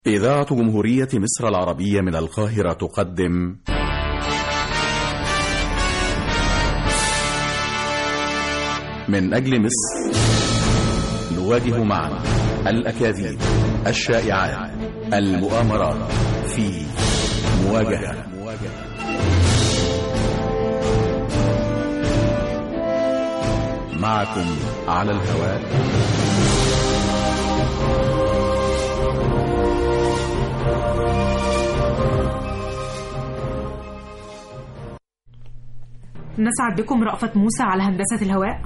إذاعة جمهورية مصر العربية من القاهرة تقدم من أجل مصر نواجه معا الأكاذيب الشائعات المؤامرات في مواجهة معكم على الهواء نسعد بكم رأفت موسى على هندسة الهواء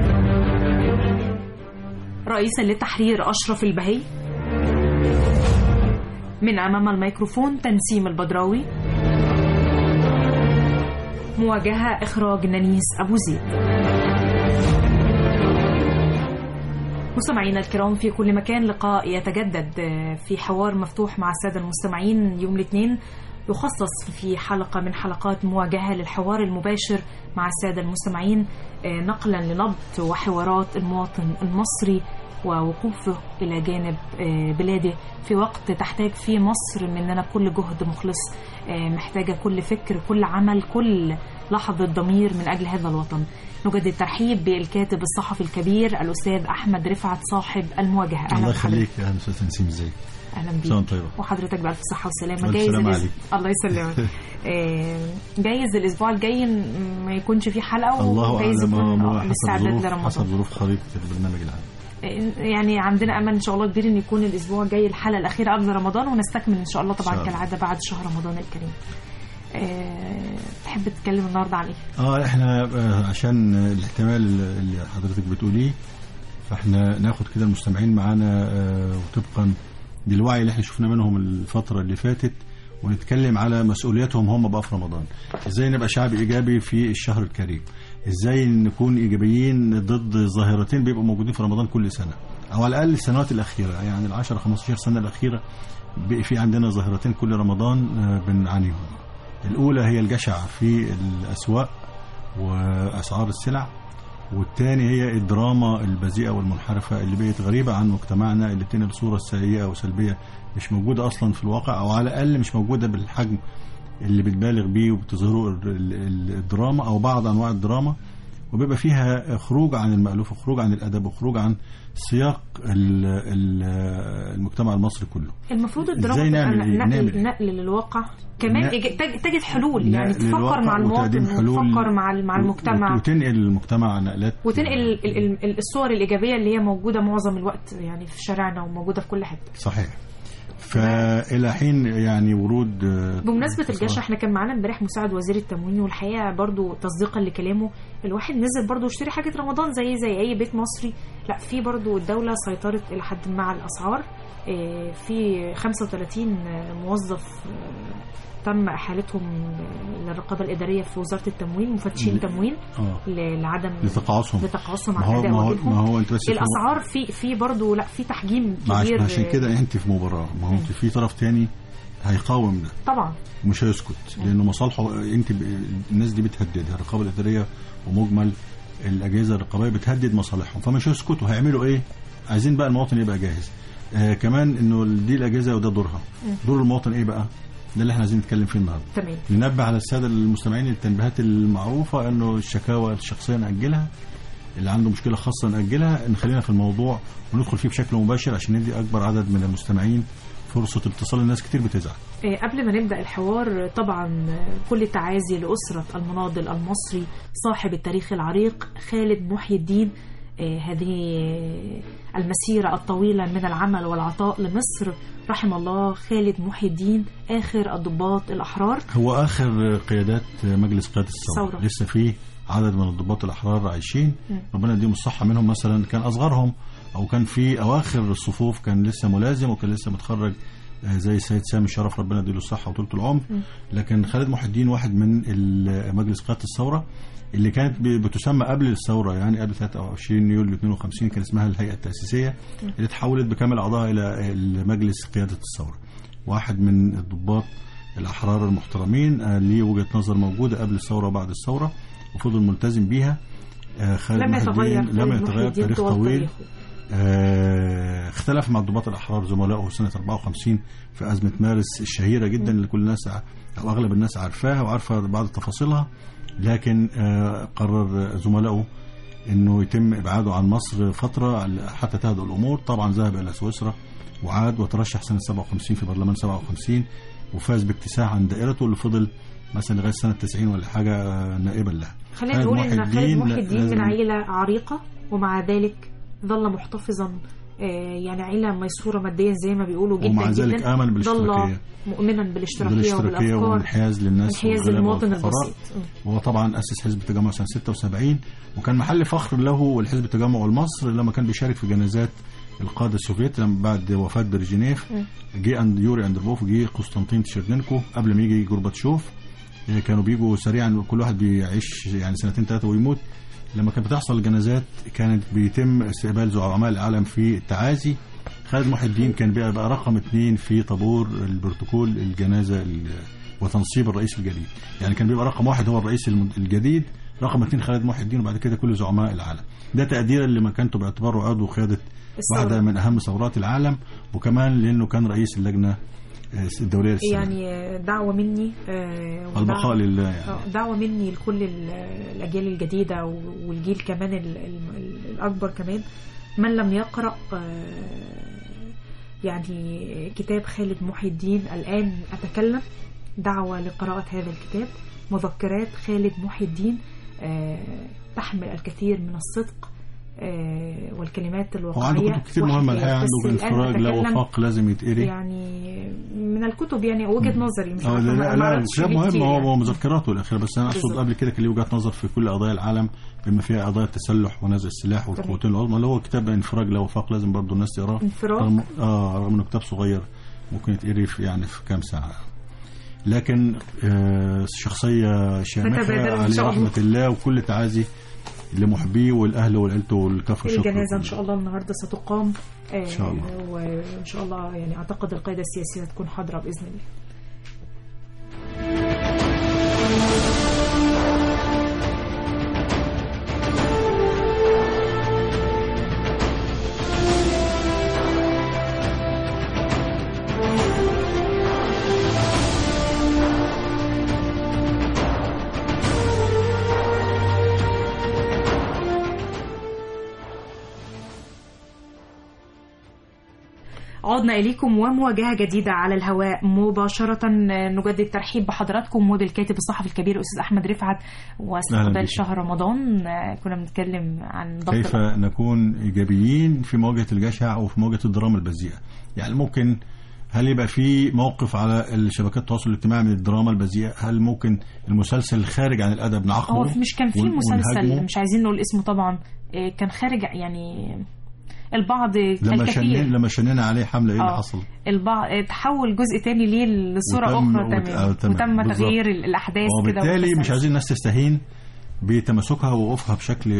رئيسا للتحرير أشرف البهي من أمام الميكروفون تنسيم البدراوي مواجهة إخراج نانيس أبو زيد مستمعينا الكرام في كل مكان لقاء يتجدد في حوار مفتوح مع السادة المستمعين يوم الاثنين يخصص في حلقة من حلقات مواجهة للحوار المباشر مع السادة المستمعين نقلا لنبض وحوارات المواطن المصري ووقوفه إلى جانب بلاده في وقت تحتاج فيه مصر مننا كل جهد مخلص محتاجة كل فكر كل عمل كل لحظة ضمير من أجل هذا الوطن نجدد الترحيب بالكاتب الصحفي الكبير الأستاذ أحمد رفعت صاحب المواجهة أهلا الله يخليك يا أستاذ نسيم ازيك اهلا بيك طيبة. وحضرتك بألف صحة وسلامة جايز الأس... الله يسلمك جايز الأسبوع الجاي ما يكونش فيه حلقة الله وجايز أعلم يكون هو الاستعداد حسب ظروف لرمضان حسب ظروف خريطة البرنامج العام يعني عندنا امل ان شاء الله كبير ان يكون الاسبوع الجاي الحلقه الاخيره قبل رمضان ونستكمل ان شاء الله طبعا إن شاء الله. كالعاده بعد شهر رمضان الكريم أه... تحب تتكلم النهارده عن ايه؟ اه احنا آه، عشان الاحتمال اللي حضرتك بتقوليه فاحنا ناخد كده المستمعين معانا آه، وطبقا للوعي اللي احنا شفنا منهم الفترة اللي فاتت ونتكلم على مسؤولياتهم هم بقى في رمضان ازاي نبقى شعب ايجابي في الشهر الكريم ازاي نكون ايجابيين ضد ظاهرتين بيبقوا موجودين في رمضان كل سنة او على الاقل السنوات الاخيرة يعني ال 10 15 سنة الاخيرة بقى في عندنا ظاهرتين كل رمضان آه، بنعانيهم الاولى هي الجشع في الاسواق واسعار السلع والتاني هي الدراما البذيئة والمنحرفة اللي بقت غريبة عن مجتمعنا اللي بتنقل صورة سيئة وسلبية مش موجودة أصلا في الواقع أو على الأقل مش موجودة بالحجم اللي بتبالغ بيه وبتظهره ال- ال- الدراما أو بعض أنواع الدراما وبيبقى فيها خروج عن المألوف وخروج عن الأدب وخروج عن سياق ال- ال- المجتمع المصري كله المفروض إزاي الدراما تبقى نعمل إيه؟ نعمل نقل, إيه؟ نقل للواقع كمان نقل- إج- تج- تجد حلول نقل يعني تفكر للواقع مع المواطن وتقديم حلول وتفكر مع ال- مع المجتمع وتنقل المجتمع نقلات وتنقل ال- ال- ال- الصور الإيجابية اللي هي موجودة معظم الوقت يعني في شارعنا وموجودة في كل حتة صحيح فإلى حين يعني ورود آه، بمناسبة اتصال- الجشع احنا كان معانا امبارح مساعد وزير التموين والحقيقة برضو تصديقا لكلامه الواحد نزل برضو يشتري حاجة رمضان زي زي أي بيت مصري لا في برضو الدولة سيطرت إلى حد ما على الأسعار اه، في 35 موظف اه، تم إحالتهم للرقابة الإدارية في وزارة التموين مفتشين ل- تموين اه ل- لعدم لتقاعسهم لتقاعسهم ما عن هو أداء ما هو, واجبهم ما هو انت بس فهموا- الأسعار في في برضو لا في تحجيم ما عش- كبير ما عشان كده انت في مباراه ما هو انت في طرف تاني هيقاوم ده طبعا ومش هيسكت لانه مصالحه انت ب... الناس دي بتهددها الرقابه الاداريه ومجمل الاجهزه الرقابيه بتهدد مصالحهم فمش هيسكتوا هيعملوا ايه؟ عايزين بقى المواطن يبقى جاهز آه كمان انه دي الاجهزه وده دورها دور المواطن ايه بقى؟ ده اللي احنا عايزين نتكلم فيه النهارده تمام ننبه على الساده المستمعين التنبيهات المعروفه انه الشكاوى الشخصيه ناجلها اللي عنده مشكله خاصه ناجلها نخلينا في الموضوع وندخل فيه بشكل مباشر عشان ندي اكبر عدد من المستمعين فرصه اتصال الناس كتير بتزعل آه، قبل ما نبدأ الحوار طبعا آه، كل التعازي لأسرة المناضل المصري صاحب التاريخ العريق خالد محي الدين آه، هذه المسيرة الطويلة من العمل والعطاء لمصر رحم الله خالد محي الدين آخر الضباط الأحرار هو اخر قيادات مجلس قياده الثوره الثورة. لسه في عدد من الضباط الاحرار عايشين ربنا يديهم الصحه منهم مثلا كان اصغرهم او كان في اواخر الصفوف كان لسه ملازم وكان لسه متخرج آه، زي السيد سامي شرف ربنا يديله الصحه وطولة العمر لكن خالد محي الدين واحد من ال- مجلس قياده الثوره اللي كانت ب- بتسمى قبل الثوره يعني قبل 23 يوليو 52 كان اسمها الهيئه التاسيسيه اللي تحولت بكامل اعضائها الى مجلس قياده الثوره واحد من الضباط الاحرار المحترمين آه، ليه وجهه نظر موجوده قبل الثوره وبعد الثوره وفضل ملتزم بيها آه، خالد لم محي يتغير الدين خالد لم محي يتغير الدين تاريخ طوال طويل تاريخه. آه، اختلف مع الضباط الأحرار زملائه سنة 54 في أزمة مارس الشهيرة جدا اللي كل الناس ع- أو أغلب الناس عارفاها وعارفة بعض تفاصيلها لكن آه، قرر زملائه انه يتم ابعاده عن مصر فتره حتى تهدأ الامور طبعا ذهب الى سويسرا وعاد وترشح سنه 57 في برلمان 57 وفاز باكتساح عن دائرته اللي فضل مثلا لغايه سنه 90 ولا حاجه آه، نائبا لها خلينا خالد نقول محي ان خالد الدين محي لا- الدين لازم- من عيله عريقه ومع ذلك ظل محتفظا آه، يعني عيله ميسوره ماديا زي ما بيقولوا جدا ومع ذلك جدا آمن ظل بالاشتراكية مؤمنا بالاشتراكيه بالاشتراكيه وبالافكار والانحياز للناس انحياز والغلابة المواطن والفقراء. البسيط م. وهو طبعا اسس حزب التجمع سنه 76 وكان محل فخر له والحزب التجمع والمصر لما كان بيشارك في جنازات القاده السوفيت لما بعد وفاه برجينيف م. جه أند يوري اندروبوف جه قسطنطين تشيرنينكو قبل ما يجي جورباتشوف آه، كانوا بيجوا سريعا كل واحد بيعيش يعني سنتين ثلاثه ويموت لما كانت بتحصل الجنازات كانت بيتم استقبال زعماء العالم في التعازي خالد محي الدين كان بقى, بقى رقم اثنين في طابور البروتوكول الجنازه ال- وتنصيب الرئيس الجديد يعني كان بيبقى رقم واحد هو الرئيس الم- الجديد رقم اثنين خالد محي الدين وبعد كده كل زعماء العالم ده تقديرا لمكانته باعتباره عضو قياده الثورة. واحده من اهم ثورات العالم وكمان لانه كان رئيس اللجنه آه، الدوليه للسلام يعني آه، دعوه مني آه، ودعوة- البقاء لله يعني آه، دعوة مني لكل ال- الأجيال الجديدة و- والجيل كمان ال- ال- ال- الأكبر كمان من لم يقرأ آه، يعني كتاب خالد محي الدين الآن أتكلم دعوة لقراءة هذا الكتاب مذكرات خالد محي الدين آه، تحمل الكثير من الصدق آه، والكلمات هو الواقعية عنده كتب كتير مهمه وحكايات. الحقيقه عنده بس الآن انفراج لا أتكلم وفاق لازم يتقري يعني من الكتب يعني وجهة نظري مش اه عارفة لا ما- لا, ما لا قرأتش كتاب فيه مهم كتير هو يعني. هو مذكراته الاخيره بس انا اقصد بالظبط. قبل كده كان ليه وجهه نظر في كل قضايا العالم بما فيها قضايا التسلح ونزع السلاح والقوتين العظمى اللي هو كتاب انفراج لا وفاق لازم برضه الناس تقراه انفراج رغم اه رغم انه كتاب صغير ممكن يتقري في يعني في كام ساعه لكن آه شخصيه شامخه نتبادل إن عليه شاء الله. رحمه الله وكل تعازي لمحبيه والاهل وعيلته والكافه شكر الجنازة إن شاء الله النهاردة ستقام إن شاء الله. وإن شاء الله يعني أعتقد القيادة السياسية تكون حاضرة بإذن الله عدنا إليكم ومواجهة جديدة على الهواء مباشرة نجدد الترحيب بحضراتكم وبالكاتب الصحفي الكبير أستاذ أحمد رفعت أهلا واستقبال بك. شهر رمضان كنا بنتكلم عن ضغط كيف نكون ايجابيين في مواجهه الجشع وفي مواجهه الدراما البذيئه يعني ممكن هل يبقى في موقف على الشبكات التواصل الاجتماعي من الدراما البذيئه هل ممكن المسلسل خارج عن الادب نعاقبه هو في- مش كان في ون- مسلسل ونهاجمه؟ مش عايزين نقول اسمه طبعا إيه، كان خارج يعني البعض لما الكثير شنن لما شننا عليه حمله ايه اللي آه. حصل البعض تحول جزء تاني ليه لصورة وتم- أخرى وت- تمام آه، تمام. وتم بالظبط. تغيير ال- الأحداث كده وبالتالي مش والتسلسل. عايزين الناس تستهين بتماسكها ووقوفها بشكل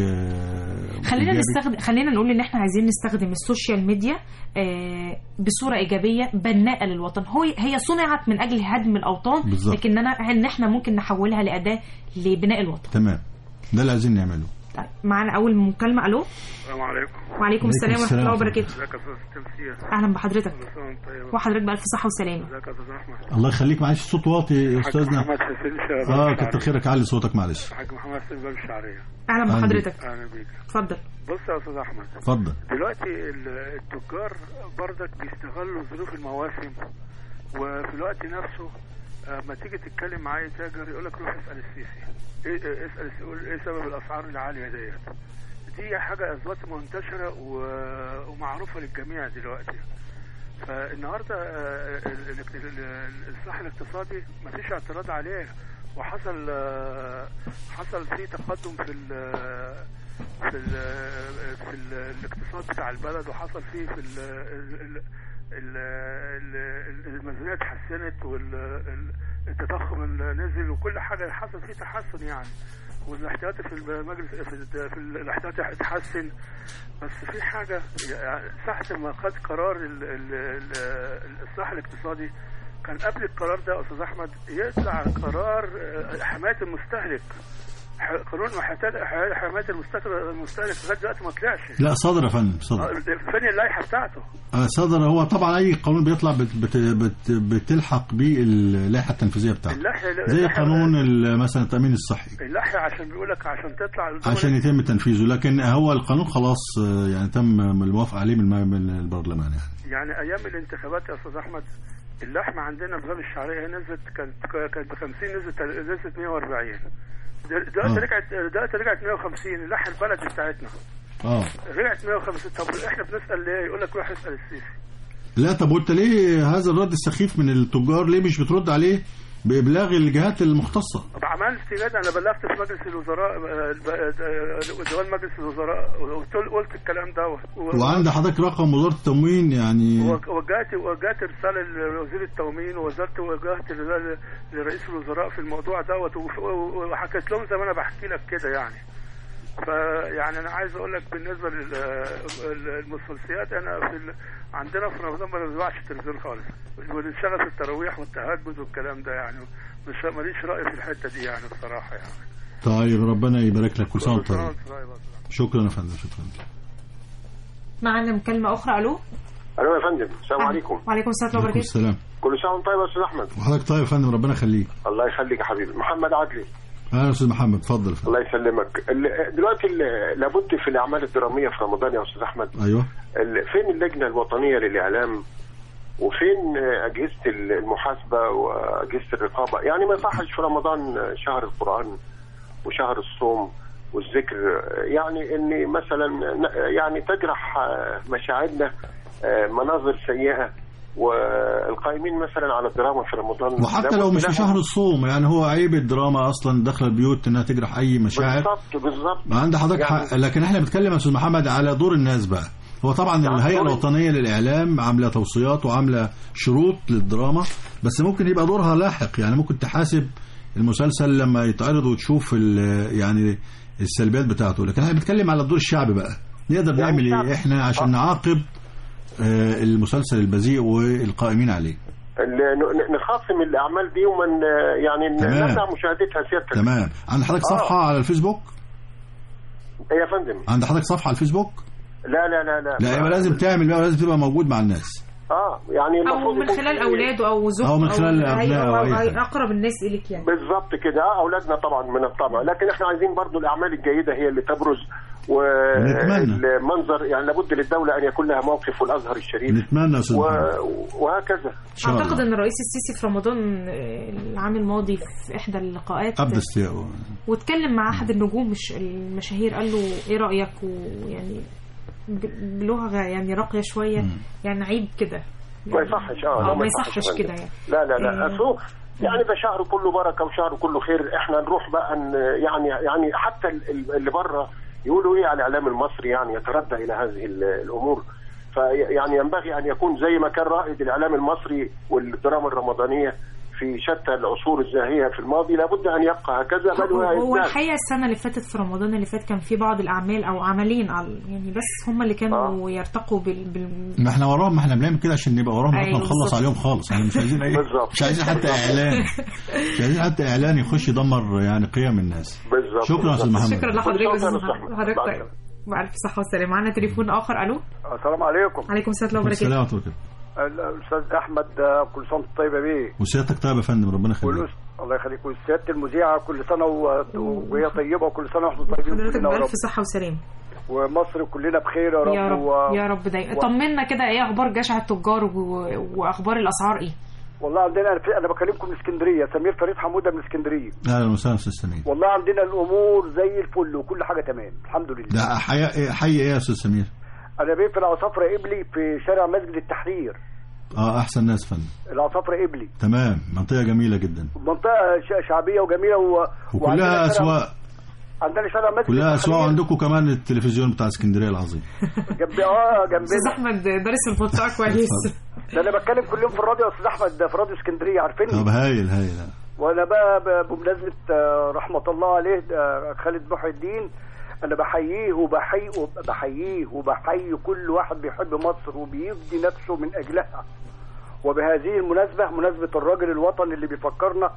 آه، خلينا إيجابي. نستخدم خلينا نقول ان احنا عايزين نستخدم السوشيال ميديا آه، بصوره ايجابيه بناءه للوطن هو هي صنعت من اجل هدم الاوطان بالظبط. لكن انا ان احنا ممكن نحولها لاداه لبناء الوطن تمام ده اللي عايزين نعمله طيب معانا اول مكالمه الو السلام عليكم وعليكم السلام ورحمه السلام. الله وبركاته ازيك يا استاذ تمسيح اهلا بحضرتك كل سنه وانت طيب وحضرتك بالف صحه وسلامه ازيك يا استاذ احمد الله يخليك معلش الصوت واطي يا حاج استاذنا محمد حسين شهبان اه الشعرية. كتر خيرك علي صوتك معلش حاج محمد حسين باب الشعريه اهلا أهلا بحضرتك اهلا بيك اتفضل بص يا استاذ احمد اتفضل دلوقتي ال- التجار برضك بيستغلوا ظروف المواسم وفي الوقت نفسه آه، ما تيجي تتكلم مع اي تاجر يقول لك روح اسال السيسي ايه إيه- اسال السيسي يقول ايه سبب الاسعار العاليه ديت دي حاجه اصبحت منتشره و- ومعروفه للجميع دلوقتي فالنهارده آه، ال- ال- ال- الاصلاح الاقتصادي ما فيش اعتراض عليه وحصل آه، حصل في تقدم في ال- في ال في ال الاقتصاد بتاع البلد وحصل فيه في ال ال- ال- ال- الميزانيه اتحسنت والتضخم نزل وكل حاجه حصل فيه تحسن يعني والاحتياطي في المجلس في, ال- في ال- الاحتياطي اتحسن بس في حاجه يعني ساعه ما خد قرار ال- ال- ال- الاصلاح الاقتصادي كان قبل القرار ده يا استاذ احمد يطلع قرار آه، حمايه المستهلك ح- قانون محاكاة ح- حماية المستهلك المستهلك لغاية دلوقتي ما طلعش لا صدر يا فندم آه، صدر فين اللائحة بتاعته؟ آه، صدر هو طبعا اي قانون بيطلع بت بت بت بتلحق بيه اللائحه التنفيذيه بتاعته اللائحة زي اللائحة- قانون ال- مثلا التامين الصحي اللائحة عشان بيقول لك عشان تطلع الدولة- عشان يتم تنفيذه لكن هو القانون خلاص آه، يعني تم الموافقه عليه من من البرلمان يعني يعني ايام الانتخابات يا استاذ احمد اللحمه عندنا في باب الشعريه نزلت كانت كانت ب 50 نزلت نزلت 140 دل- دلوقتي آه. رجعت دلوقتي رجعت 150 اللحمه البلد بتاعتنا اه رجعت 150 طب احنا بنسال ليه؟ يقول لك روح اسال السيسي لا طب وانت ليه هذا الرد السخيف من التجار ليه مش بترد عليه بابلاغ الجهات المختصه طب عملت ندى انا بلغت في مجلس الوزراء آه، الب- آه، ديوان مجلس الوزراء قلت قلت الكلام دوت و- وعند حضرتك رقم وزاره التموين يعني وجهت وجهت رساله لوزير التموين ووزارت وجهت ل- لرئيس الوزراء في الموضوع دوت وف- وحكيت لهم زي ما انا بحكي لك كده يعني فيعني انا عايز اقول لك بالنسبه للمسلسلات انا في ال... عندنا في رمضان ما بنسمعش التلفزيون خالص بنشتغل في التراويح والتهجد والكلام ده يعني مش ماليش راي في الحته دي يعني بصراحه يعني طيب ربنا يبارك لك كل سنه وانت كل سنة طيب وأنت طيب يا أستاذ. شكرا يا فندم شكرا معنا مكالمة أخرى ألو الو يا فندم السلام عليكم وعليكم السلام ورحمة عليكم الله وبركاته السلام كل سنه وانت طيب يا استاذ احمد وحضرتك طيب يا فندم ربنا يخليك الله يخليك يا حبيبي محمد عدلي اهلا يا استاذ محمد اتفضل يا فندم. الله يسلمك ال- دلوقتي ال- لابد في الاعمال الدراميه في رمضان يا استاذ احمد ايوه ال- فين اللجنه الوطنيه للاعلام وفين اجهزه المحاسبه واجهزه الرقابه يعني ما يصحش في رمضان شهر القران وشهر الصوم والذكر يعني ان مثلا ن- يعني تجرح مشاعرنا مناظر سيئه والقائمين مثلا على الدراما في رمضان وحتى لو لابد مش في لها- شهر الصوم يعني هو عيب الدراما اصلا داخله البيوت انها تجرح اي مشاعر بالظبط بالظبط ما عند حضرتك يعني- حق لكن احنا بنتكلم يا استاذ محمد على دور الناس بقى هو طبعا نعم، الهيئه دور- الوطنيه للاعلام عامله توصيات وعامله شروط للدراما بس ممكن يبقى دورها لاحق يعني ممكن تحاسب المسلسل لما يتعرض وتشوف ال- يعني السلبيات بتاعته لكن احنا بنتكلم على الدور الشعبي بقى نقدر يعني نعمل الشعب- ايه احنا عشان آه. نعاقب آه، المسلسل البذيء والقائمين عليه ال- ن- نخاصم الاعمال دي ومن يعني تمام. نمنع مشاهدتها سيادتك تمام عند حضرتك آه. صفحه على الفيسبوك إيه يا فندم عند حضرتك صفحه على الفيسبوك لا لا لا لا لا يبقى لازم تعمل بقى لازم تبقى موجود مع الناس اه يعني أو المفروض من يكون خلال في- أولاده أو زوجته أو من خلال أو أبنائه أو أي أو حاجة. أقرب الناس إليك يعني بالظبط كده آه، اولادنا طبعا من الطبع لكن احنا عايزين برضو الاعمال الجيده هي اللي تبرز نتمنى. والمنظر يعني لابد للدوله ان يكون لها موقف والازهر الشريف نتمنى يا استاذ و... محمد وهكذا ان شاء أعتقد الله أن الرئيس السيسي في رمضان آه، العام الماضي في إحدى اللقاءات ابدا استياء واتكلم مع أحد النجوم مش المشاهير قال له إيه رأيك ويعني ب- بلغة يعني راقية شوية يعني عيب كده ما يصحش اه لا، اه ما يصحش يصحش يا فندم. كده يعني لا لا لا إيه. أصله يعني ده شهر كله بركه وشهر كله خير احنا نروح بقى ن- يعني يعني حتى ال- ال- اللي بره يقولوا ايه على الاعلام المصري يعني يتردى الى هذه ال- الامور فيعني ينبغي ان يكون زي ما كان رائد الاعلام المصري والدراما الرمضانيه في شتى العصور الزاهيه في الماضي لابد ان يبقى هكذا بل هو هو ويزداد. الحقيقه السنه اللي فاتت في رمضان اللي فات كان في بعض الاعمال او عملين على- يعني بس هم اللي كانوا يرتقوا بال, بال... ما احنا وراهم ما احنا بنعمل كده عشان نبقى وراهم لغايه ما أيوة نخلص بالظبط. عليهم خالص احنا مش عايزين اي بالظبط. مش عايزين حتى اعلان مش عايزين حتى اعلان يخش يدمر يعني قيم الناس بالظبط شكرا يا استاذ محمد شكرا لحضرتك شكراً أستاذ يا محمد. أستاذ حضرتك أحمد. طيب وألف صحة وسلامة معنا تليفون آخر ألو السلام عليكم عليكم السلام ورحمة الله وبركاته السلام عليكم الاستاذ احمد آه، كل سنه وانت طيبه بيه وسيادتك طيب يا فندم ربنا يخليك والأس... الله يخليك والسياده المذيعه كل سنه و... وهي طيبه وكل سنه واحنا طيبين حضرتك كلنا يا رب بألف صحة وسلامة ومصر كلنا بخير يا رب, يا رب و... يا رب دايما و- طمنا كده ايه اخبار جشع التجار و... واخبار الاسعار ايه والله عندنا انا, في... أنا بكلمكم من اسكندريه سمير فريد حموده من اسكندريه اهلا وسهلا استاذ سمير والله عندنا الامور زي الفل وكل حاجه تمام الحمد لله ده حي حي ايه يا استاذ سمير انا بيه في العصافره قبلي في شارع مسجد التحرير اه احسن ناس يا فندم العصافره قبلي تمام منطقه جميله جدا منطقه ش... شعبيه وجميله و... وكلها وعندنا شارع- اسواق عندنا شارع مسجد كلها اسواق التحرير وعندكم كمان التلفزيون بتاع اسكندريه العظيم جنب اه استاذ جنبنا احمد دارس المنطقه كويس ده انا بتكلم كل يوم في الراديو يا استاذ احمد ده في راديو اسكندريه عارفيني طب هايل هايل وانا بقى ب- بمناسبه آه، رحمه الله عليه آه، خالد محي الدين انا بحييه وبحيي بحييه وبحيي كل واحد بيحب مصر وبيفدي نفسه من اجلها وبهذه المناسبه مناسبه الراجل الوطني اللي بيفكرنا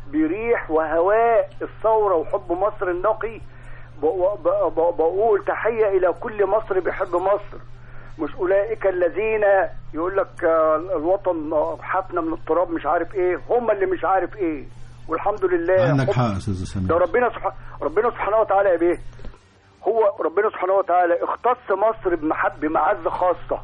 بريح وهواء الثوره وحب مصر النقي ب- ب- ب- بقول تحيه الى كل مصر بيحب مصر مش اولئك الذين يقول لك آه، الوطن آه، حفنه من التراب مش عارف ايه هم اللي مش عارف ايه والحمد لله عندك حب- حق يا استاذ ده سمير ربنا سبحانه ربنا سبحانه وتعالى يا بيه هو ربنا سبحانه وتعالى اختص مصر بمحب بمعزه خاصه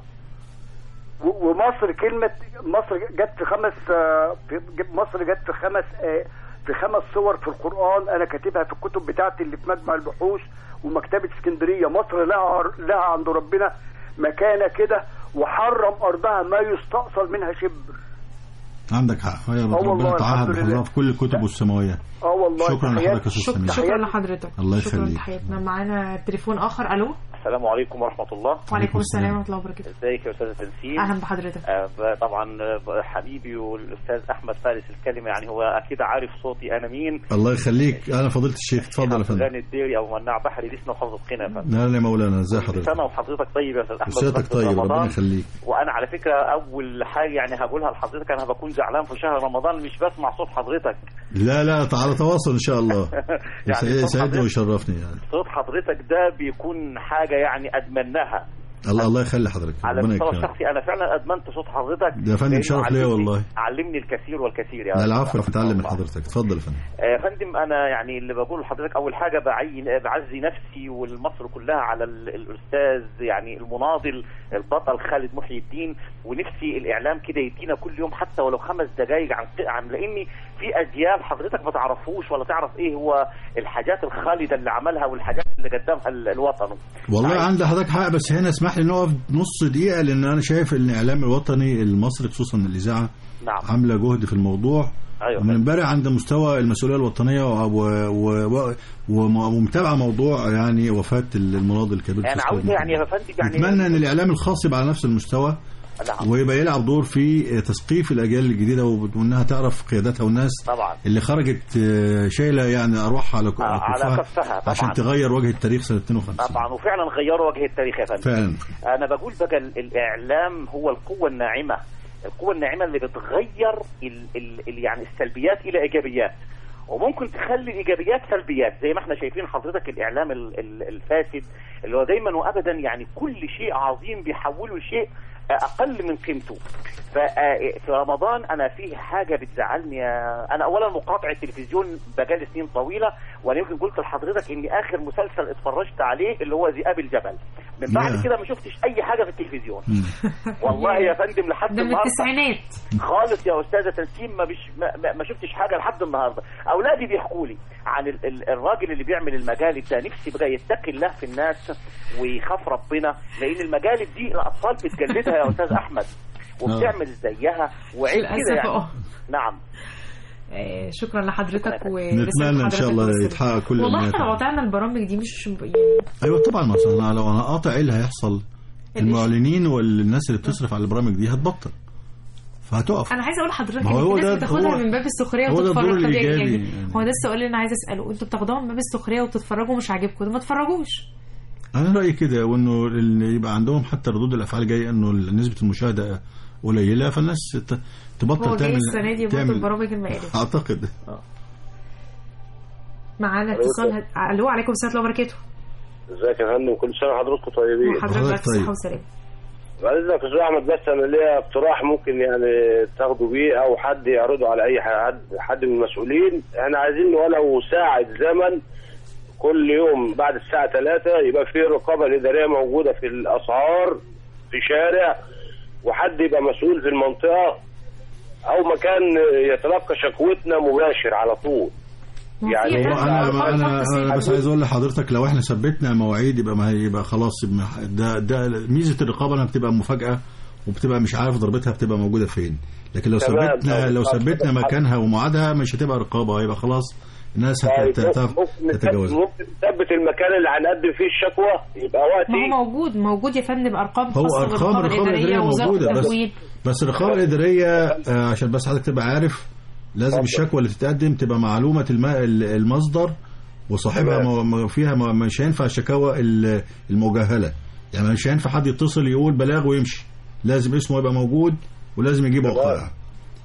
و- ومصر كلمه مصر جت في خمس آه، في ج- مصر جت في خمس آه، في خمس صور في القران انا كاتبها في الكتب بتاعتي اللي في مجمع البحوث ومكتبه اسكندريه مصر لها عر- لها عند ربنا مكانه كده وحرم ارضها ما يستأصل منها شبر عندك حق هي والله ربنا تعهد الحمد لله. بحفظها في كل الكتب والسماوية اه والله شكرا تحيات- لحضرتك يا استاذ شكرا سمير شكرا لحضرتك الله شكرا يخليك. تحياتنا معانا تليفون اخر الو السلام عليكم ورحمة الله وعليكم السلام ورحمه الله وبركاته ازيك يا أستاذة تنسيم اهلا بحضرتك آه، ب- طبعا آه، حبيبي والأستاذ أحمد فارس الكلمة يعني هو أكيد عارف صوتي أنا مين الله يخليك انا فضيله الشيخ اتفضل يا فندم غاني الديري أو مناع بحري دي اسمه حافظ قنا يا فندم لا لا يا مولانا ازي كل حضرتك سنة وحضرتك طيب يا أستاذ أحمد وسيادتك بمناسبة طيب ربنا رمضان. يخليك وأنا على فكرة أول حاجة يعني هقولها لحضرتك أنا بكون زعلان في شهر رمضان مش بسمع صوت حضرتك لا لا على تواصل ان شاء الله يعني يسعد- صوت يسعدني حضرتك- ويشرفني يعني صوت حضرتك ده بيكون حاجة يعني أدمناها الله الله يخلي حضرتك على ربنا المستوى يكرمك الشخصي انا فعلا ادمنت صوت حضرتك ده يا فندم لأنه شرف ليا علمني- والله. علمني الكثير والكثير يا لا العفو أستاذ بتعلم من الله. حضرتك اتفضل يا فندم آه، يا فندم انا يعني اللي بقوله لحضرتك اول حاجه بعين آه، بعزي نفسي والمصر كلها على ال- الاستاذ يعني المناضل البطل خالد محي الدين ونفسي الاعلام كده يدينا كل يوم حتى ولو خمس دقائق عن عن لاني في اجيال حضرتك ما تعرفوش ولا تعرف ايه هو الحاجات الخالده اللي عملها والحاجات اللي قدمها ال- الوطن والله عايز- عند حضرتك حق بس هنا اسمح لي نقف نص دقيقه لان انا شايف ان الاعلام الوطني المصري خصوصا الاذاعه نعم عامله جهد في الموضوع ايوه من امبارح عند مستوى المسؤوليه الوطنيه و- و- و- و- ومتابعه موضوع يعني وفاه المناضل الكبير انا أستاذ عاوز محمد. يعني يا فندم يعني نتمنى ان الاعلام الخاص يبقى على نفس المستوى نعم ويبقى يلعب دور في تثقيف الاجيال الجديده وانها تعرف قياداتها والناس طبعا اللي خرجت آه، شايله يعني ارواحها على آه، على كفها كفها طبعا عشان تغير وجه التاريخ سنه 52 طبعا وفعلا غيروا وجه التاريخ يا فندم فعلا انا بقول بقى ال- الاعلام هو القوه الناعمه القوه الناعمه اللي بتغير ال ال ال يعني السلبيات الى ايجابيات وممكن تخلي الايجابيات سلبيات زي ما احنا شايفين حضرتك الاعلام ال- ال- الفاسد اللي هو دايما وابدا يعني كل شيء عظيم بيحوله لشيء اقل من قيمته ففي رمضان انا في حاجه بتزعلني يا- انا اولا مقاطع التلفزيون بقالي سنين طويله وانا يمكن قلت لحضرتك اني اخر مسلسل اتفرجت عليه اللي هو ذئاب الجبل من بعد ياه. كده ما شفتش اي حاجه في التلفزيون مم. والله يا فندم لحد ده من النهارده التسعينات خالص يا استاذه تنسيم ما, بش ما, ما- ما شفتش حاجه لحد النهارده اولادي بيحكوا لي عن ال ال الراجل اللي بيعمل المجالب ده نفسي بقى يتقي الله في الناس ويخاف ربنا لان المجالب دي الاطفال بتجلدها يا استاذ احمد وبتعمل زيها وعيب كده للاسف يعني اه نعم آه، شكرا لحضرتك شكرا. ورسالة نتمنى ان شاء حضرتك الله وصلت. يتحقق كل والله الأمنيات. احنا لو قطعنا البرامج دي مش يعني ايوه طبعا ما أصل أنا لو انا قاطع ايه اللي هيحصل المعلنين والناس اللي بتصرف على البرامج دي هتبطل فهتقف انا عايزه اقول لحضرتك ما هو ان هو في ده- ناس بتاخدها هو- من باب السخريه هو ده الدور وتتفرج طبيعي الإيجابي يعني يعني. هو ده السؤال اللي انا عايزه اساله انتوا بتاخدوها من باب السخريه وبتتفرجوا مش عاجبكم ما تتفرجوش انا رايي كده وانه ال- يبقى عندهم حتى ردود الافعال جايه انه نسبه المشاهده قليله فالناس ت- هو تبطل جاي تعمل السنه دي برضه تعمل البرامج المقالب اعتقد معانا اتصال هت... الو عليكم السلام ورحمه الله وبركاته ازيك يا فندم كل سنه وحضراتكم طيبين وحضرتك حضرتك بس طيب. صحه وسلام بعد اذنك يا استاذ احمد بس انا ليا اقتراح ممكن يعني تاخدوا بيه او حد يعرضه على اي حد حد من المسؤولين احنا عايزين ولو ساعه زمن كل يوم بعد الساعه 3 يبقى في الرقابه الاداريه موجوده في الاسعار في شارع وحد يبقى مسؤول في المنطقه او مكان يتلقى شكوتنا مباشر على طول ما في يعني فعلا انا أرقام انا خط انا بس صفر. عايز اقول لحضرتك لو احنا ثبتنا مواعيد يبقى ما يبقى خلاص يبقى ده ده ميزه الرقابه انها بتبقى مفاجاه وبتبقى مش عارف ضربتها بتبقى موجوده فين لكن لو تمام. ثبتنا لو طب- ثبتنا طب- مكانها وميعادها مش هتبقى رقابه يبقى خلاص الناس طيب، هت- ممكن نثبت- تتجاوزها ممكن نثبت المكان اللي هنقدم فيه الشكوى يبقى وقتي ما هو موجود موجود يا فندم ارقام هو خاصه ارقام بالرقابه الرقابه الاداريه ووزاره موجوده بس التمويل بس الرقابه الاداريه آه، عشان بس حضرتك تبقى عارف لازم اتفضل. الشكوى اللي تتقدم تبقى معلومه الم- المصدر وصاحبها تمام. م- م- فيها م- مش هينفع الشكاوى ال- المجهله يعني مش هينفع حد يتصل يقول بلاغ ويمشي لازم اسمه يبقى موجود ولازم يجيب تمام. وقائع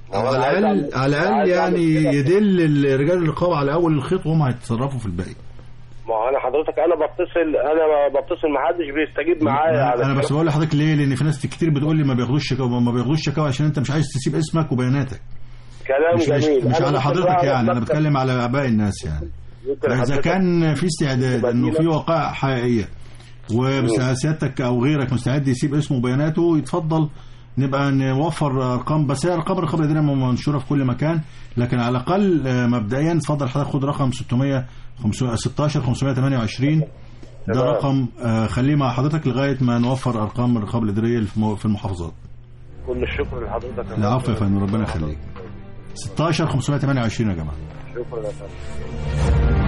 ما هو على أنا عايز الاقل أعمل- على الاقل عايز أعمل يعني كده. يدل رجال الرقابه على اول الخيط وهم هيتصرفوا في الباقي ما هو انا حضرتك انا بتصل انا بتصل ما حدش بيستجيب معايا على انا بس الكلام. بقول لحضرتك ليه لان في ناس كتير بتقول لي ما بياخدوش شكاوى ما بياخدوش شكاوى عشان انت مش عايز تسيب اسمك وبياناتك كلام مش مش, جميل مش أنا على ممكن حضرتك بقى يعني انا أفكر- بتكلم على باقي الناس يعني ممكن فاذا حضرتك- كان في استعداد انه في مدينة. وقائع حقيقيه وسيادتك او غيرك مستعد يسيب اسمه وبياناته يتفضل نبقى نوفر ارقام بس هي ارقام الرقابه الاداريه منشوره في كل مكان لكن على الاقل آه، مبدئيا اتفضل حضرتك خد رقم 600 500 16 528 ده تمام. رقم آه، خليه مع حضرتك لغايه ما نوفر ارقام الرقابه الاداريه في مو- في المحافظات كل الشكر لحضرتك العفو يا فندم ربنا يخليك 16 528 يا جماعه شكرا يا فندم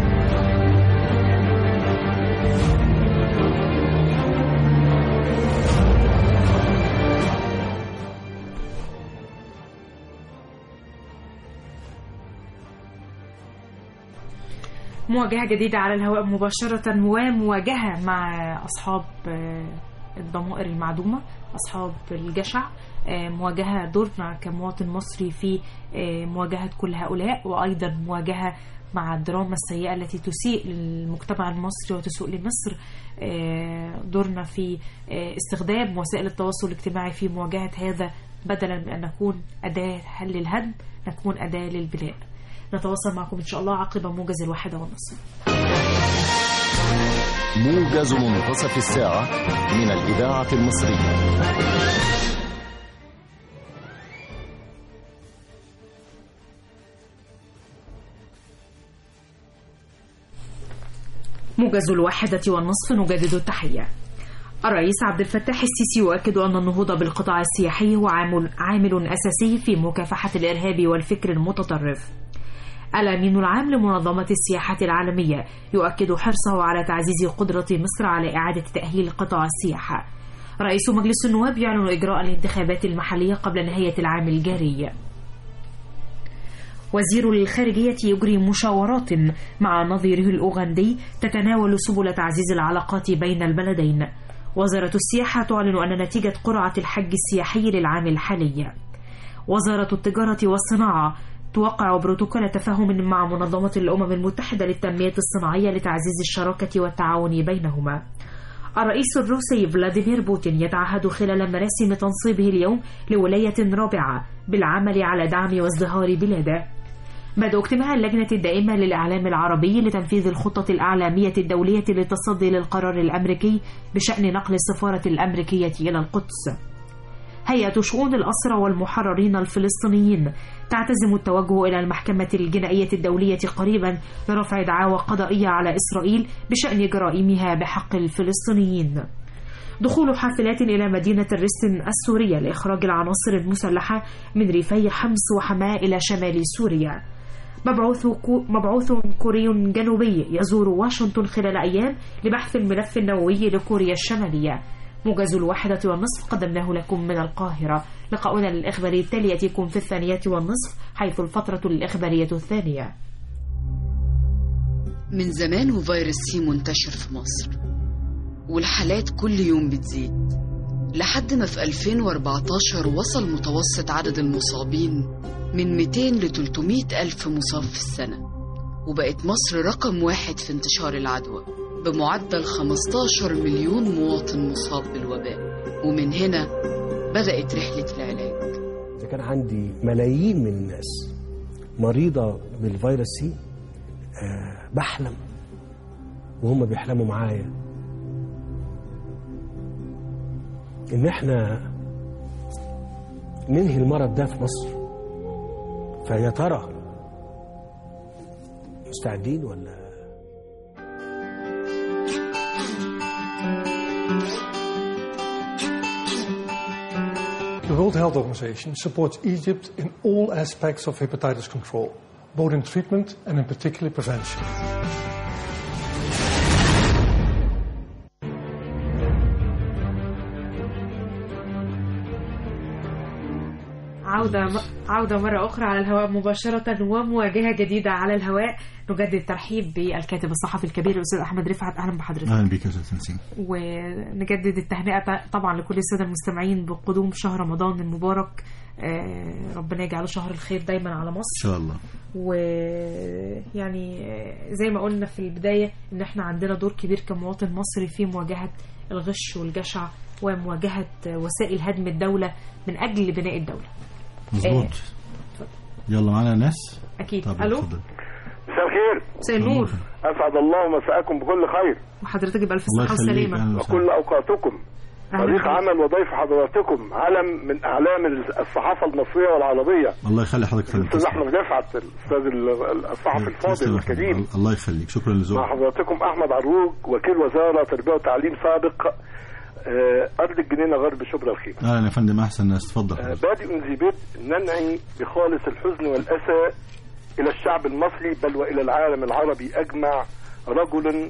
مواجهة جديدة على الهواء مباشرة ومواجهة مع أصحاب آه، الضمائر المعدومة أصحاب الجشع آه، مواجهة دورنا كمواطن مصري في آه، مواجهة كل هؤلاء وأيضا مواجهة مع الدراما السيئة التي تسيء للمجتمع المصري وتسوء لمصر آه، دورنا في آه، استخدام وسائل التواصل الاجتماعي في مواجهة هذا بدلا من أن نكون أداة للهدم نكون أداة للبناء نتواصل معكم إن شاء الله عقب موجز الواحدة والنصف موجز منتصف الساعة من الإذاعة المصرية موجز الواحدة والنصف نجدد التحية الرئيس عبد الفتاح السيسي يؤكد أن النهوض بالقطاع السياحي هو عامل, عامل أساسي في مكافحة الإرهاب والفكر المتطرف الأمين العام لمنظمة السياحة العالمية يؤكد حرصه على تعزيز قدرة مصر على إعادة تأهيل قطاع السياحة رئيس مجلس النواب يعلن إجراء الانتخابات المحلية قبل نهاية العام الجاري وزير الخارجية يجري مشاورات مع نظيره الأوغندي تتناول سبل تعزيز العلاقات بين البلدين وزارة السياحة تعلن أن نتيجة قرعة الحج السياحي للعام الحالي وزارة التجارة والصناعة توقع بروتوكول تفاهم مع منظمة الأمم المتحدة للتنمية الصناعية لتعزيز الشراكة والتعاون بينهما الرئيس الروسي فلاديمير بوتين يتعهد خلال مراسم تنصيبه اليوم لولاية رابعة بالعمل على دعم وازدهار بلاده بدء اجتماع اللجنة الدائمة للإعلام العربي لتنفيذ الخطة الأعلامية الدولية للتصدي للقرار الأمريكي بشأن نقل السفارة الأمريكية إلى القدس هيئة شؤون الأسرى والمحررين الفلسطينيين تعتزم التوجه إلى المحكمة الجنائية الدولية قريبا لرفع دعاوى قضائية على إسرائيل بشأن جرائمها بحق الفلسطينيين دخول حافلات إلى مدينة الرستن السورية لإخراج العناصر المسلحة من ريفي حمص وحماة إلى شمال سوريا مبعوث, كو مبعوث كوري جنوبي يزور واشنطن خلال أيام لبحث الملف النووي لكوريا الشمالية موجز الواحدة والنصف قدمناه لكم من القاهرة لقاؤنا الإخباري التالي يأتيكم في الثانية والنصف حيث الفترة الإخبارية الثانية من زمان وفيروس سي منتشر في مصر والحالات كل يوم بتزيد لحد ما في 2014 وصل متوسط عدد المصابين من 200 ل 300 ألف مصاب في السنة وبقت مصر رقم واحد في انتشار العدوى بمعدل 15 مليون مواطن مصاب بالوباء ومن هنا بدأت رحلة العلاج إذا كان عندي ملايين من الناس مريضة بالفيروس سي أه بحلم وهم بيحلموا معايا إن إحنا ننهي المرض ده في مصر فيا ترى مستعدين ولا The World Health Organization supports Egypt in all aspects of hepatitis control, both in treatment and in particular prevention. عودة عودة مرة أخرى على الهواء مباشرة ومواجهة جديدة على الهواء نجدد الترحيب بالكاتب الصحفي الكبير الأستاذ أحمد رفعت أهلا بحضرتك اهلا بك يا استاذ نسيم ونجدد التهنئة طبعا لكل السادة المستمعين بقدوم شهر رمضان المبارك آه، ربنا يجعله شهر الخير دايما على ان مصر شاء الله ويعني زي ما قلنا في البداية ان احنا عندنا دور كبير كمواطن مصري في مواجهة الغش والجشع ومواجهة وسائل هدم الدولة من أجل بناء الدولة مظبوط يلا معانا ناس أكيد طب ألو اتفضل. مساء الخير مساء النور اسعد الله مساءكم بكل خير وحضرتك بألف الله صحة يخليك، وسلامة أهلا وسهلا. وكل اوقاتكم أهلا طريق بيك. عمل وضيف حضراتكم علم من اعلام الصحافه المصريه والعربيه الله يخلي حضرتك فندم الاستاذ تسلم. احمد رفعت الاستاذ ال- الصحفي الفاضل تسلم. الكريم الله يخليك شكرا مع لذوقك حضراتكم احمد عروج وكيل وزاره تربيه وتعليم سابق آه، ارض الجنينه غرب شبرا الخيمه اهلا يا فندم احسن ناس اتفضل آه، حضرتك. بادئ ذي بدء ننعي بخالص الحزن والأسى إلى الشعب المصري بل وإلى العالم العربي أجمع رجل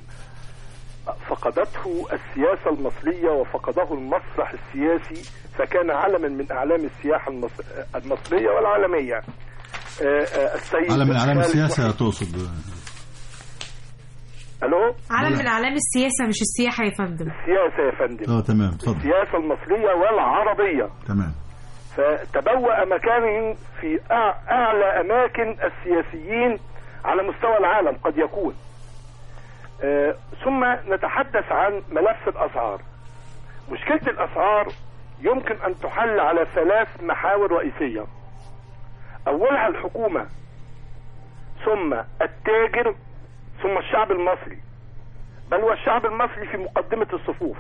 فقدته السياسة المصرية وفقده المسرح السياسي فكان علما من أعلام السياحة المص- المصرية والعالمية آه، آه، السيد علم من اعلام خالد السياسه وحيد. تقصد ألو علم من أعلام السياسة مش السياحة يا فندم السياسة يا فندم اه تمام اتفضل السياسة المصرية والعربية تمام فتبوأ مكانه في أع- أعلى أماكن السياسيين على مستوى العالم قد يكون آه، ثم نتحدث عن ملف الأسعار مشكلة الأسعار يمكن أن تحل على ثلاث محاور رئيسية أولها الحكومة ثم التاجر ثم الشعب المصري بل والشعب المصري في مقدمة الصفوف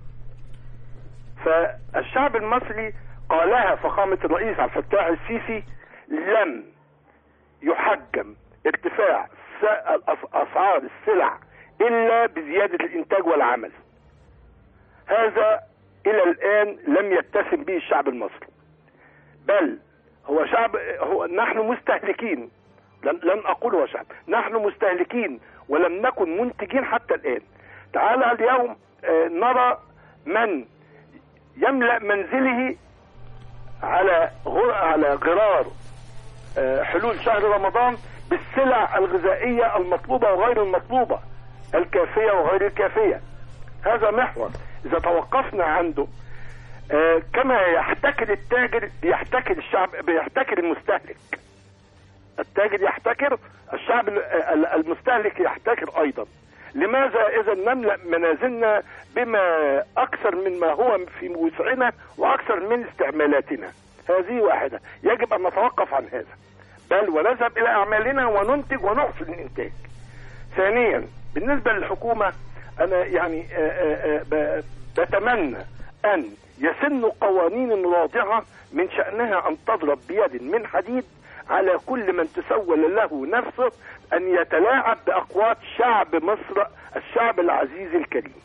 فالشعب المصري قالها فخامة الرئيس عبد الفتاح السيسي لم يحجم ارتفاع س- الأس- أسعار السلع إلا بزيادة الإنتاج والعمل هذا إلى الآن لم يتسم به الشعب المصري بل هو شعب هو نحن مستهلكين لن, لن أقول هو شعب نحن مستهلكين ولم نكن منتجين حتى الآن تعالى اليوم آه، نرى من يملأ منزله على غر... على غرار آه، حلول شهر رمضان بالسلع الغذائية المطلوبة وغير المطلوبة الكافية وغير الكافية هذا محور إذا توقفنا عنده آه، كما يحتكر التاجر بيحتكر الشعب بيحتكر المستهلك التاجر يحتكر الشعب ال- ال- المستهلك يحتكر أيضا لماذا إذا نملأ منازلنا بما أكثر مما هو في وسعنا وأكثر من استعمالاتنا هذه واحدة يجب أن نتوقف عن هذا بل ونذهب إلى أعمالنا وننتج ونحسن الإنتاج ثانيا بالنسبة للحكومة أنا يعني آه، آه، آه، ب- بتمنى أن يسن قوانين رادعة من شأنها أن تضرب بيد من حديد على كل من تسول له نفسه أن يتلاعب بأقوات شعب مصر الشعب العزيز الكريم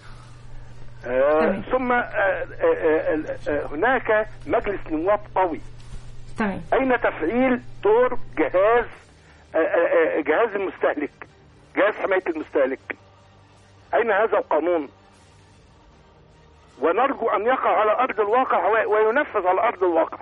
آه ثم آه آه آه آه هناك مجلس نواب قوي تمام أين تفعيل دور جهاز آه آه آه جهاز المستهلك جهاز حماية المستهلك أين هذا القانون ونرجو أن يقع على أرض الواقع و- وينفذ على أرض الواقع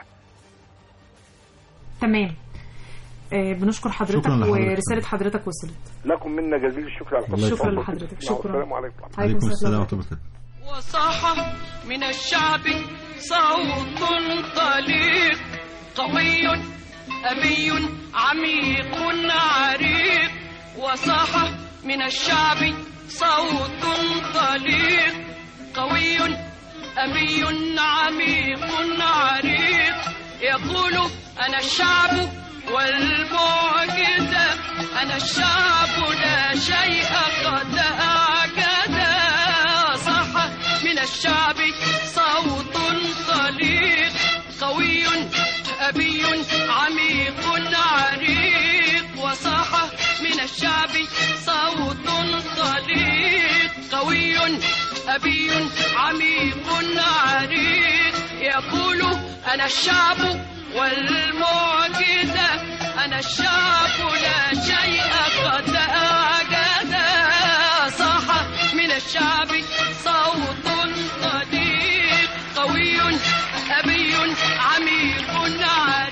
تمام آه، بنشكر حضرتك شكراً لحضرتك. ورسالة حضرتك وصلت لكم منا جزيل الشكر على الله حسن شكرا يسلمك. لحضرتك السلام شكرا عليكم عليكم السلام ورحمه الله وبركاته وصاح من الشعب صوت طليق قوي أبي عميق عريق وصاح من الشعب صوت طليق قوي أبي عميق عريق يقول أنا الشعب والمعجزة أنا الشعب لا شيء قد أعجز صح من الشعب صوت طليق قوي أبي عميق عريق وصاح من الشعب صوت طليق قوي أبي عميق عريق يقول أنا الشعب والمعجزة أنا الشعب لا شيء قد أعجز صاح من الشعب صوت طليق قوي أبي عميق عريق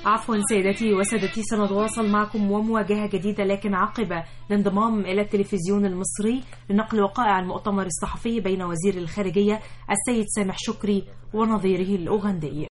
عفوا سيدتي وسادتي سنتواصل معكم ومواجهة جديدة لكن عقب الانضمام إلى التلفزيون المصري لنقل وقائع المؤتمر الصحفي بين وزير الخارجية السيد سامح شكري ونظيره الأوغندي